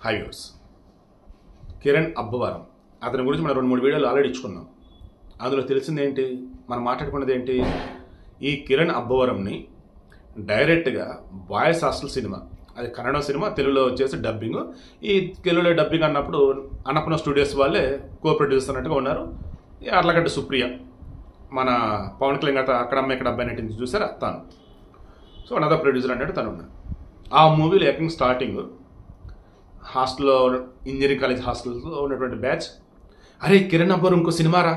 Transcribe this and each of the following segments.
highways Kiran Abbavaram అతని గురించి మనం రెండు మూడు వీడియోలు ఆల్రెడీ ఇచ్చుకున్నాం అందులో తెలిసింది ఏంటి మనం మాట్లాడుకున్నది ఏంటి ఈ కిరణ్ అబ్బవరంని డైరెక్ట్గా బాయ్స్ హాస్టల్ సినిమా అది కన్నడ సినిమా తెలుగులో వచ్చేసి డబ్బింగ్ ఈ తెలుగులో డబ్బింగ్ అన్నప్పుడు అన్నపూర్ణ స్టూడియోస్ వాళ్ళే కో ప్రొడ్యూసర్ అన్నట్టుగా ఉన్నారు ఈ అర్లగడ్డ సుప్రియ మన పవన్ కళ్యాణ్ గారు అక్కడ అమ్మ ఇక్కడ అబ్బాయి నటించి చూసారా తను సో అనదర్ ప్రొడ్యూసర్ అన్నట్టు తను ఉన్నాడు ఆ మూవీలో ఏకంగా స్టార్టింగ్ హాస్టల్లో ఇంజనీరింగ్ కాలేజ్ హాస్టల్లో ఉన్నటువంటి బ్యాచ్ అరే కిరణ్ అబ్బర్ ఇంకో సినిమారా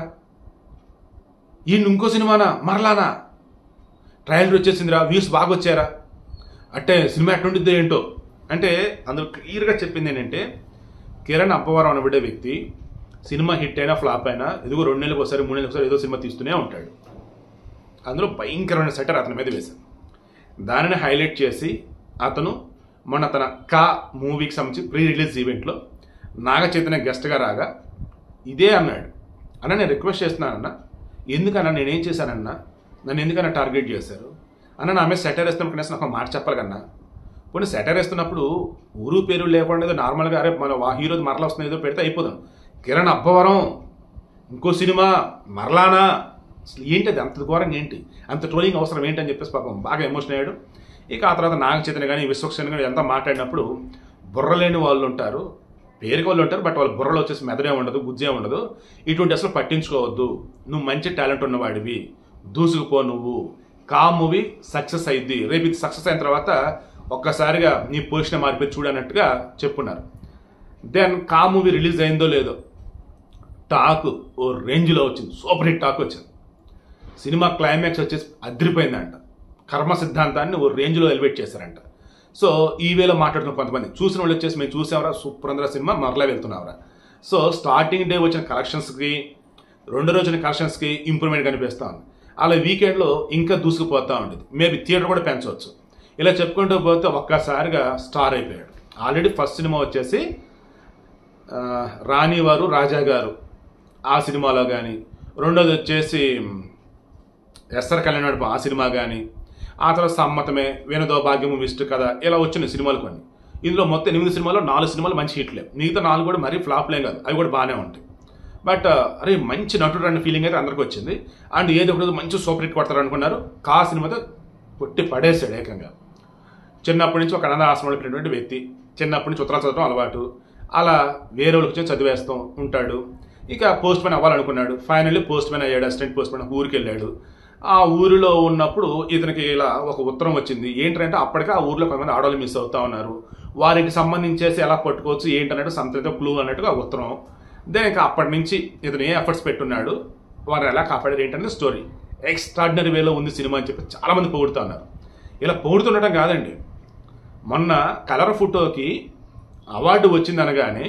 ఈయన ఇంకో సినిమానా మరలానా ట్రయల్ వచ్చేసిందిరా వ్యూస్ బాగా వచ్చారా అంటే సినిమా ఎట్లుంటుంది ఏంటో అంటే అందులో క్లియర్గా చెప్పింది ఏంటంటే కిరణ్ అప్పవరం అనబడే వ్యక్తి సినిమా హిట్ అయినా ఫ్లాప్ అయినా ఇదిగో రెండు నెలలకు ఒకసారి మూడు నెలలకు ఒకసారి ఏదో సినిమా తీస్తూనే ఉంటాడు అందులో భయంకరమైన సెటర్ అతని మీద వేశాను దానిని హైలైట్ చేసి అతను మొన్న తన కా మూవీకి సంబంధించి ప్రీ రిలీజ్ ఈవెంట్లో నాగ చైతన్య గెస్ట్గా రాగా ఇదే అన్నాడు అన్న నేను రిక్వెస్ట్ చేస్తున్నానన్న ఎందుకన్నా నేనేం చేశానన్నా నన్ను ఎందుకన్నా టార్గెట్ చేశారు అన్న నా మీద సెటర్ వేస్తున్నప్పుడు కనీసం నాకు ఒక మాట చెప్పాలి కన్నా పోనీ సెటర్ వేస్తున్నప్పుడు ఊరు పేరు లేకుండా ఏదో నార్మల్గా అరే మన వా హీరో మరలా వస్తుంది ఏదో పెడితే అయిపోదాం కిరణ్ అబ్బవరం ఇంకో సినిమా మరలానా అసలు ఏంటి అది అంత ఘోరంగా ఏంటి అంత ట్రోలింగ్ అవసరం ఏంటి అని చెప్పేసి పాపం బాగా ఎమోషన్ అయ్యాడు ఇక ఆ తర్వాత నాగ చైతన్య కానీ విశ్వక్సేన్ కానీ ఎంత మాట్లాడినప్పుడు బుర్ర లేని వాళ్ళు ఉంటారు పేరుకి వాళ్ళు ఉంటారు బట్ వాళ్ళ బుర్రలో వచ్చేసి మెదడే ఉండదు గుజ్జే ఉండదు ఇటువంటి అసలు పట్టించుకోవద్దు నువ్వు మంచి టాలెంట్ ఉన్నవాడివి దూసుకుపో నువ్వు కా మూవీ సక్సెస్ అయింది రేపు ఇది సక్సెస్ అయిన తర్వాత ఒక్కసారిగా నీ పొజిషన్ మారిపోయి చూడన్నట్టుగా చెప్పున్నారు దెన్ కా మూవీ రిలీజ్ అయిందో లేదో టాక్ ఓ రేంజ్లో వచ్చింది సూపర్ హిట్ టాక్ వచ్చింది సినిమా క్లైమాక్స్ వచ్చేసి అదిరిపోయిందంట కర్మ సిద్ధాంతాన్ని ఓ రేంజ్లో ఎలివేట్ చేశారంట సో ఈ వేలో మాట్లాడుతున్న కొంతమంది చూసిన వాళ్ళు వచ్చేసి మేము చూసామరా సూపర్ అందర సినిమా మరలా వెళ్తున్నామరా సో స్టార్టింగ్ డే వచ్చిన కలెక్షన్స్కి రెండు రోజుల కలెక్షన్స్కి ఇంప్రూవ్మెంట్ కనిపిస్తూ ఉంది అలా వీకెండ్లో ఇంకా దూసుకుపోతూ ఉండేది మేబీ థియేటర్ కూడా పెంచవచ్చు ఇలా చెప్పుకుంటూ పోతే ఒక్కసారిగా స్టార్ అయిపోయాడు ఆల్రెడీ ఫస్ట్ సినిమా వచ్చేసి ఆ, రాణి వారు రాజా గారు ఆ సినిమాలో కానీ రెండోది వచ్చేసి ఎస్ఆర్ కళ్యాణ్ ఆ సినిమా కానీ ఆ తర్వాత సమ్మతమే వేణుదో భాగ్యము విష్టు కథ ఇలా వచ్చిన సినిమాలు కొన్ని ఇందులో మొత్తం ఎనిమిది సినిమాలు నాలుగు సినిమాలు మంచి హిట్లే మిగతా నాలుగు కూడా మరీ ఫ్లాప్లేం కాదు అవి కూడా బాగానే ఉంటాయి బట్ అరే మంచి నటుడు అనే ఫీలింగ్ అయితే అందరికీ వచ్చింది అండ్ ఏదో ఒకటి మంచి సూపర్ హిట్ కొడతారు అనుకున్నారు కా సినిమాతో కొట్టి పడేసాడు ఏకంగా చిన్నప్పటి నుంచి ఒక అనాథ ఆశ్రమంలో పెట్టినటువంటి వ్యక్తి చిన్నప్పటి నుంచి ఉత్తరాలు చదవడం అలవాటు అలా వేరే వాళ్ళకి వచ్చి చదివేస్తూ ఉంటాడు ఇక పోస్ట్ మ్యాన్ అవ్వాలనుకున్నాడు ఫైనల్లీ పోస్ట్ మ్యాన్ అయ్యాడు అసిస్టెంట్ పోస్ట్ మ్యాన్ ఊరికి వెళ్ళాడు ఆ ఊరిలో ఉన్నప్పుడు ఇతనికి ఇలా ఒక ఉత్తరం వచ్చింది ఏంటంటే అప్పటికే ఆ ఊర్లో కొంతమంది ఆడవాళ్ళు మిస్ అవుతా ఉన్నారు వారికి సంబంధించేసి ఎలా పట్టుకోవచ్చు ఏంటన్నట్టు సంతతో క్లూ అన్నట్టుగా ఆ ఉత్తరం దెన్ ఇక అప్పటి నుంచి ఇతను ఏ ఎఫర్ట్స్ పెట్టున్నాడు వారిని ఎలా కాపాడారు ఏంటనే స్టోరీ ఎక్స్ట్రాడినరీ వేలో ఉంది సినిమా అని చెప్పి చాలామంది పొగుడుతా ఉన్నారు ఇలా పొగుడుతుండటం కాదండి మొన్న కలర్ ఫోటోకి అవార్డు వచ్చింది అనగానే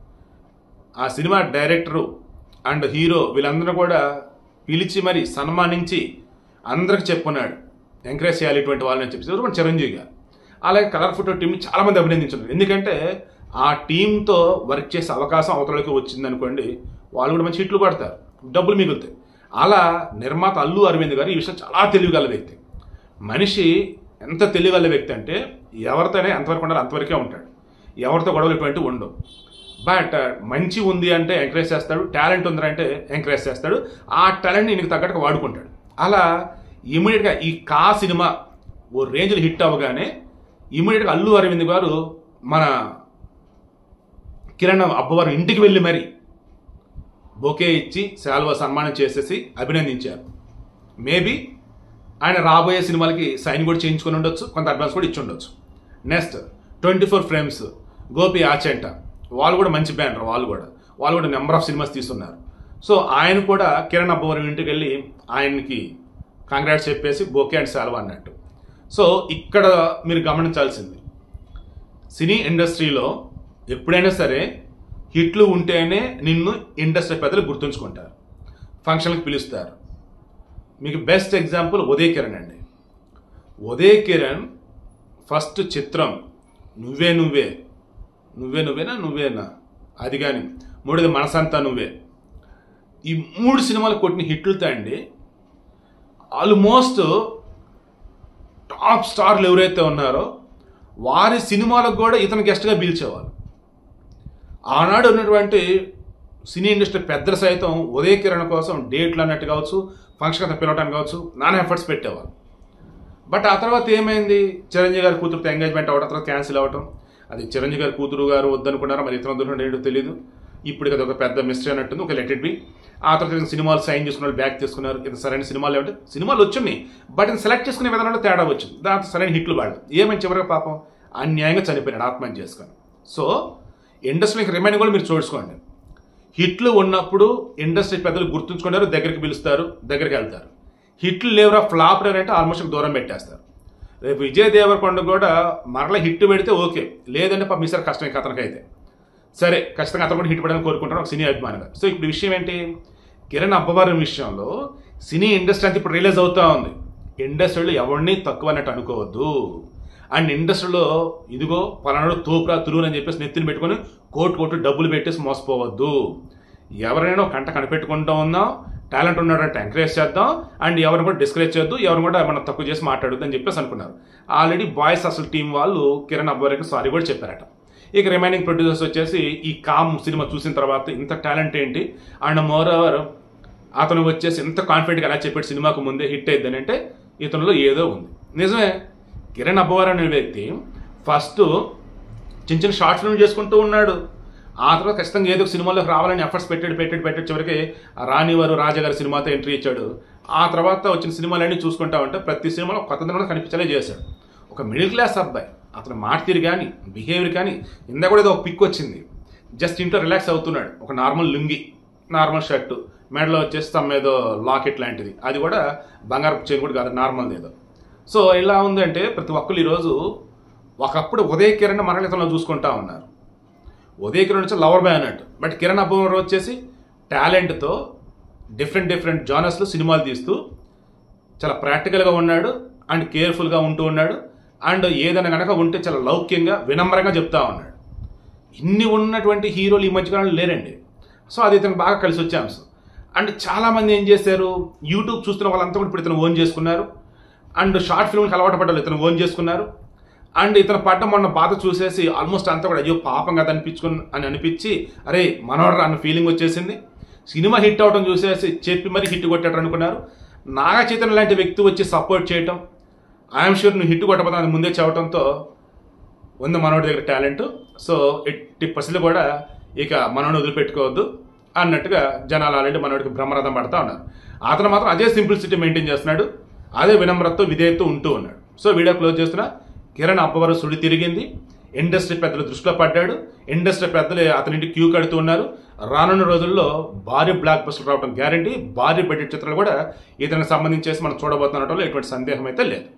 ఆ సినిమా డైరెక్టరు అండ్ హీరో వీళ్ళందరూ కూడా పిలిచి మరి సన్మానించి అందరికి చెప్పుకున్నాడు ఎంకరేజ్ చేయాలి ఇటువంటి వాళ్ళని చెప్పి ఎవరు మన చిరంజీవి గారు అలాగే కలర్ ఫోటో టీంని చాలామంది అభినందించున్నారు ఎందుకంటే ఆ టీంతో వర్క్ చేసే అవకాశం అవతలకి వచ్చింది అనుకోండి వాళ్ళు కూడా మంచి హిట్లు కొడతారు డబ్బులు మిగులుతాయి అలా నిర్మాత అల్లు అరవింద్ గారు ఈ విషయం చాలా తెలివిగల వ్యక్తి మనిషి ఎంత తెలివిగల వ్యక్తి అంటే ఎవరితోనే ఎంతవరకు ఉండాలి అంతవరకే ఉంటాడు ఎవరితో గొడవలు ఇటువంటి ఉండవు బట్ మంచి ఉంది అంటే ఎంకరేజ్ చేస్తాడు టాలెంట్ ఉందంటే ఎంకరేజ్ చేస్తాడు ఆ టాలెంట్ని ఈయనకి తగ్గట్టుగా వాడుకుంటాడు అలా ఇమీడియట్గా ఈ కా సినిమా ఓ రేంజ్లో హిట్ అవ్వగానే ఇమీడియట్గా అల్లు అరవింద్ గారు మన కిరణ్ అబ్బవారు ఇంటికి వెళ్ళి మరి బొకే ఇచ్చి శాల్వా సన్మానం చేసేసి అభినందించారు మేబీ ఆయన రాబోయే సినిమాలకి సైన్ కూడా చేయించుకొని ఉండొచ్చు కొంత అడ్వాన్స్ కూడా ఇచ్చి ఉండొచ్చు next twenty four frames Gopi Achanta వాళ్ళు కూడా మంచి బ్యానర్ వాళ్ళు కూడా వాళ్ళు కూడా నెంబర్ ఆఫ్ సినిమాస్ తీస్తున్నారు సో ఆయన కూడా కిరణ్ అబ్బవరం ఇంటికి వెళ్ళి ఆయనకి కాంగ్రాట్స్ చెప్పేసి బోకే అండ్ సాల్వా అన్నట్టు సో ఇక్కడ మీరు గమనించాల్సింది సినీ ఇండస్ట్రీలో ఎప్పుడైనా సరే హిట్లు ఉంటేనే నిన్ను ఇండస్ట్రీ పెద్దలు గుర్తుంచుకుంటారు ఫంక్షన్కి పిలుస్తారు మీకు బెస్ట్ ఎగ్జాంపుల్ ఉదయ్ కిరణ్ అండి ఉదయ్ కిరణ్ ఫస్ట్ చిత్రం నువ్వే నువ్వే నువ్వే నువ్వేనా నువ్వేనా అది కానీ మూడోది మనసంతా నువ్వే ఈ మూడు సినిమాలు కొట్టిన హిట్లతో అండి ఆల్మోస్ట్ టాప్ స్టార్లు ఎవరైతే ఉన్నారో వారి సినిమాలకు కూడా ఇతను గెస్ట్గా పిలిచేవాళ్ళు ఆనాడు ఉన్నటువంటి సినీ ఇండస్ట్రీ పెద్దలు సైతం ఉదయ కిరణ్ కోసం డేట్లు అన్నట్టు కావచ్చు ఫంక్షన్ అంతా పిలవటానికి కావచ్చు నానా ఎఫర్ట్స్ పెట్టేవారు బట్ ఆ తర్వాత ఏమైంది చిరంజీవి గారి కూతురుతో ఎంగేజ్మెంట్ అవ్వడం తర్వాత క్యాన్సిల్ అవ్వటం అది చిరంజీవి గారి కూతురు గారు వద్దనుకున్నారా మరి ఇతర వద్దనుకున్నారో ఏంటో తెలియదు ఇప్పుడు అది ఒక పెద్ద మిస్టరీ అన్నట్టుంది ఒక లెట్ ఇట్ బి ఆ తర్వాత ఇతను సినిమాలు సైన్ చేసుకున్నారు బ్యాక్ తీసుకున్నారు ఇది సరైన సినిమాలు ఏమంటే సినిమాలు వచ్చున్నాయి బట్ ఇది సెలెక్ట్ చేసుకునే విధానంలో తేడా వచ్చింది దాంతో సరైన హిట్లు వాళ్ళు ఏమని చివరికి పాపం అన్యాయంగా చనిపోయినాడు ఆత్మహత్య చేసుకొని సో ఇండస్ట్రీకి రిమైనింగ్ కూడా మీరు చూసుకోండి హిట్లు ఉన్నప్పుడు ఇండస్ట్రీ పెద్దలు గుర్తుంచుకున్నారు దగ్గరికి పిలుస్తారు దగ్గరికి వెళ్తారు హిట్లు లేవరా ఫ్లాప్ అంటే ఆల్మోస్ట్ దూరం పెట్టేస్తారు రేపు విజయ్ దేవరకొండ కూడా మరలా హిట్ పెడితే ఓకే లేదంటే పాపం ఈసారి కష్టమే అతనికైతే సరే ఖచ్చితంగా అతను కూడా హిట్ పడాలని కోరుకుంటాను ఒక సినీ అభిమానిగా సో ఇప్పుడు విషయం ఏంటి కిరణ్ అబ్బవారం విషయంలో సినీ ఇండస్ట్రీ అంతా ఇప్పుడు రిలీజ్ అవుతా ఉంది ఇండస్ట్రీలో ఎవరిని తక్కువ అన్నట్టు అనుకోవద్దు అండ్ ఇండస్ట్రీలో ఇదిగో పలానాడు తోపురా తురువు అని చెప్పేసి నెత్తిని పెట్టుకొని కోటు కోటు డబ్బులు పెట్టేసి మోసపోవద్దు ఎవరైనా ఒక కంట కనిపెట్టుకుంటూ ఉందాం టాలెంట్ ఉన్నాడంటే ఎంకరేజ్ చేద్దాం అండ్ ఎవరిని కూడా డిస్కరేజ్ చేయొద్దు ఎవరిని కూడా మనం తక్కువ చేసి మాట్లాడొద్దు అని చెప్పేసి అనుకున్నారు ఆల్రెడీ బాయ్స్ అసలు టీం వాళ్ళు కిరణ్ అబ్బవారికి సారీ కూడా చెప్పారట ఇక రిమైనింగ్ ప్రొడ్యూసర్స్ వచ్చేసి ఈ కామ్ సినిమా చూసిన తర్వాత ఇంత టాలెంట్ ఏంటి అండ్ మోర్ ఓవర్ అతను వచ్చేసి ఎంత కాన్ఫిడెంట్గా ఎలా చెప్పాడు సినిమాకు ముందే హిట్ అయిందని అంటే ఇతనిలో ఏదో ఉంది నిజమే కిరణ్ అబ్బవర్ అనే వ్యక్తి ఫస్ట్ చిన్న చిన్న షార్ట్ ఫిల్మ్ చేసుకుంటూ ఉన్నాడు ఆ తర్వాత ఖచ్చితంగా ఏదో ఒక సినిమాలోకి రావాలని ఎఫర్ట్స్ పెట్టాడు పెట్టాడు పెట్టాడు చివరికి ఆ రాణివారు రాజాగారి సినిమాతో ఎంట్రీ ఇచ్చాడు ఆ తర్వాత వచ్చిన సినిమాలన్నీ చూసుకుంటా ఉంటే ప్రతి సినిమాలో కొత్తదనం కనిపించలే చేశాడు ఒక మిడిల్ క్లాస్ అబ్బాయి అతని మాట తీరు కానీ బిహేవియర్ కానీ ఇందా కూడా ఏదో ఒక పిక్ వచ్చింది జస్ట్ ఇంట్లో రిలాక్స్ అవుతున్నాడు ఒక నార్మల్ లుంగి నార్మల్ షర్టు మెడలో వచ్చేసి తమ ఏదో లాకెట్ లాంటిది అది కూడా బంగారపు చైన్ కూడా కాదు నార్మల్ ఏదో సో ఇలా ఉందంటే ప్రతి ఒక్కరు ఈరోజు ఒకప్పుడు ఉదయ కిరణ్ మరణితంలో చూసుకుంటా ఉన్నారు ఉదయ కిరణ్ వచ్చి లవర్ బాయ్ అన్నట్టు బట్ కిరణ్ అబ్బవర్ వచ్చేసి టాలెంట్తో డిఫరెంట్ డిఫరెంట్ జానర్స్లో సినిమాలు తీస్తూ చాలా ప్రాక్టికల్గా ఉన్నాడు అండ్ కేర్ఫుల్గా ఉంటూ ఉన్నాడు అండ్ ఏదైనా కనుక ఉంటే చాలా లౌక్యంగా వినమ్రంగా చెప్తా ఉన్నాడు ఇన్ని ఉన్నటువంటి హీరోలు ఈ మధ్యకాలంలో లేరండి సో అది ఇతనికి బాగా కలిసి వచ్చే అంశం అండ్ చాలామంది ఏం చేశారు యూట్యూబ్ చూస్తున్న వాళ్ళంతా కూడా ఇప్పుడు ఇతను ఓన్ చేసుకున్నారు అండ్ షార్ట్ ఫిల్మ్కి అలవాటు పడ్డారు ఇతను ఓన్ చేసుకున్నారు అండ్ ఇతను పడ్డ మొన్న బాధ చూసేసి ఆల్మోస్ట్ అంతా కూడా అయ్యో పాపం కదా అనిపించుకుని అని అనిపించి అరే మనోడరా అన్న ఫీలింగ్ వచ్చేసింది సినిమా హిట్ అవడం చూసేసి చెప్పి మరీ హిట్ కొట్టాడు అనుకున్నారు నాగ చైతన్య లాంటి వ్యక్తి వచ్చి సపోర్ట్ చేయటం ఐఎమ్ షూర్ నువ్వు హిట్ కొట్టబోతాను ముందే చెప్పడంతో ఉంది మనోడి దగ్గర టాలెంట్ సో ఎట్టి పర్సెంట్ కూడా ఇక మనోడిని వదిలిపెట్టుకోవద్దు అన్నట్టుగా జనాలు ఆల్రెడీ మనోడికి బ్రహ్మరథం పడతా ఉన్నారు అతను మాత్రం అదే సింప్లిసిటీ మెయింటైన్ చేస్తున్నాడు అదే వినమ్రతతో విధేయతతో ఉంటూ ఉన్నాడు సో వీడియో క్లోజ్ చేస్తున్నా కిరణ్ అప్పవరం సుడి తిరిగింది ఇండస్ట్రీ పెద్దలు దృష్టిలో పడ్డాడు ఇండస్ట్రీ పెద్దలు అతనింటి క్యూ కడుతూ ఉన్నారు రానున్న రోజుల్లో భారీ బ్లాక్ బస్టర్ రావడం గ్యారంటీ భారీ బడ్జెట్ చిత్రాలు కూడా ఇతనికి సంబంధించేసి మనం చూడబోతున్నట్లో ఎటువంటి సందేహం అయితే లేదు